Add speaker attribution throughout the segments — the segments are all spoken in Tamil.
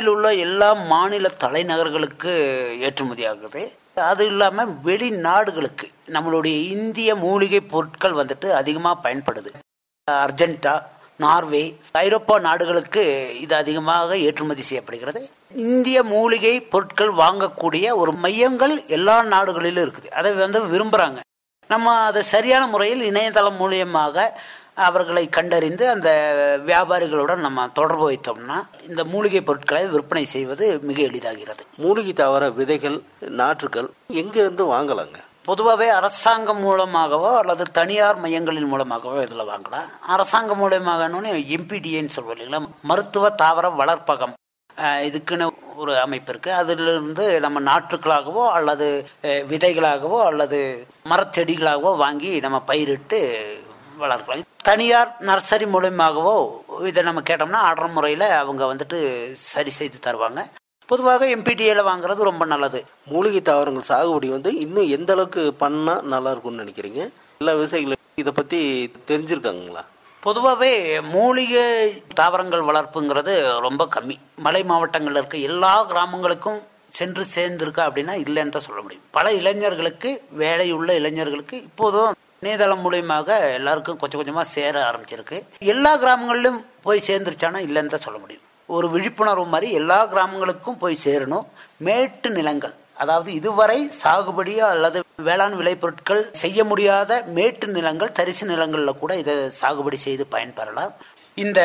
Speaker 1: உள்ள எல்லா மாநில தலைநகர்களுக்கு ஏற்றுமதி ஆகுது அது இல்லாமல் வெளிநாடுகளுக்கு நம்மளுடைய இந்திய மூலிகை பொருட்கள் வந்துட்டு அதிகமாக பயன்படுது அர்ஜென்டா நார்வே ஐரோப்பா நாடுகளுக்கு இது அதிகமாக ஏற்றுமதி செய்யப்படுகிறது இந்திய மூலிகை பொருட்கள் வாங்கக்கூடிய ஒரு மையங்கள் எல்லா நாடுகளிலும் இருக்குது அதை வந்து விரும்புகிறாங்க நம்ம அதை சரியான முறையில் இணையதளம் மூலியமாக அவர்களை கண்டறிந்து அந்த வியாபாரிகளுடன் நம்ம தொடர்பு வைத்தோம்னா இந்த மூலிகை பொருட்களை விற்பனை செய்வது மிக எளிதாகிறது
Speaker 2: மூலிகை தாவர விதைகள் நாற்றுகள் எங்க இருந்து வாங்கலாங்க
Speaker 1: பொதுவாகவே அரசாங்கம் மூலமாகவோ அல்லது தனியார் மையங்களின் மூலமாகவோ இதில் வாங்கலாம் அரசாங்கம் மூலமாகனு எம்பிடிஏன்னு சொல்லுவோம் இல்லைங்களா மருத்துவ தாவர வளர்ப்பகம் அஹ், இதுக்குன்னு ஒரு அமைப்பு இருக்கு அதிலிருந்து நம்ம நாற்றுக்களாகவோ அல்லது அஹ், விதைகளாகவோ அல்லது மரச்செடிகளாகவோ வாங்கி நம்ம பயிரிட்டு வளர்க்கலாம் தனியார் நர்சரி மூலயமாகவோ இதை நம்ம கேட்டோம்னா ஆர்டர் முறையில் அவங்க வந்துட்டு சரி செய்து தருவாங்க பொதுவாக எம்பிடிஏல வாங்குறது ரொம்ப நல்லது
Speaker 2: மூலிகை தாவரங்கள் சாகுபடி வந்து இன்னும் எந்த அளவுக்கு பண்ணா நல்லா இருக்கும்னு நினைக்கிறீங்க எல்லா விவசாயிகளும் இதை பத்தி தெரிஞ்சிருக்காங்களா
Speaker 1: பொதுவாகவே மூலிகை தாவரங்கள் வளர்ப்புங்கிறது ரொம்ப கம்மி மலை மாவட்டங்களில் இருக்க எல்லா கிராமங்களுக்கும் சென்று சேர்ந்திருக்கா அப்படின்னா இல்லைன்னு தான் சொல்ல முடியும் பல இளைஞர்களுக்கு வேலையுள்ள இளைஞர்களுக்கு இப்போதும் இணையதளம் மூலியமாக எல்லாருக்கும் கொஞ்சம் கொஞ்சமாக சேர ஆரம்பிச்சிருக்கு எல்லா கிராமங்களிலும் போய் சேர்ந்துருச்சானா இல்லைன்னு தான் சொல்ல முடியும் ஒரு விழிப்புணர்வு மாதிரி எல்லா கிராமங்களுக்கும் போய் சேரணும் மேட்டு நிலங்கள் அதாவது இதுவரை சாகுபடியோ அல்லது வேளாண் விளைபொருட்கள் செய்ய முடியாத மேட்டு நிலங்கள் தரிசு நிலங்களில் கூட இதை சாகுபடி செய்து பயன்பெறலாம் இந்த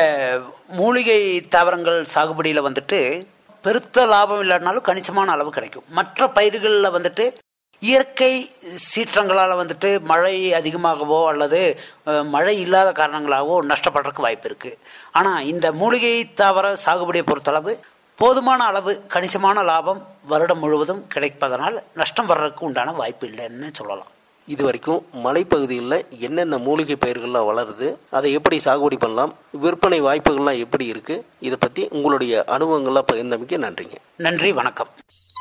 Speaker 1: மூலிகை தாவரங்கள் சாகுபடியில் வந்துட்டு பெருத்த லாபம் இல்லாட்டினாலும் கணிசமான அளவு கிடைக்கும் மற்ற பயிர்களில் வந்துட்டு இயற்கை சீற்றங்களால் வந்துட்டு மழை அதிகமாகவோ அல்லது அஹ், மழை இல்லாத காரணங்களாகவோ நஷ்டப்படுறதுக்கு வாய்ப்பு இருக்கு ஆனால் இந்த மூலிகை தாவர சாகுபடியை பொறுத்தளவு போதுமான அளவு கணிசமான லாபம் வருடம் முழுவதும் கிடைப்பதனால் நஷ்டம் வர்றதுக்கு உண்டான வாய்ப்பு இல்லைன்னு சொல்லலாம்
Speaker 2: இது வரைக்கும் மலைப்பகுதிகளில் என்னென்ன மூலிகை பயிர்கள்லாம் வளருது அதை எப்படி சாகுபடி பண்ணலாம் விற்பனை வாய்ப்புகள்லாம் எப்படி இருக்கு இதை பத்தி உங்களுடைய அனுபவங்கள்லாம் பகிர்ந்தமைக்கு நன்றிங்க
Speaker 1: நன்றி வணக்கம்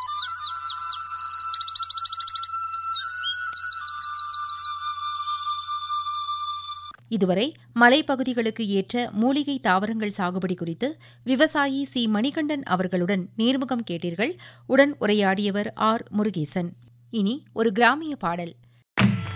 Speaker 3: இதுவரை மலைப்பகுதிகளுக்கு ஏற்ற மூலிகை தாவரங்கள் சாகுபடி குறித்து விவசாயி சி மணிகண்டன் அவர்களுடன் நேர்முகம் கேட்டீர்கள் உடன் உரையாடியவர் ஆர் முருகேசன் இனி ஒரு கிராமிய பாடல்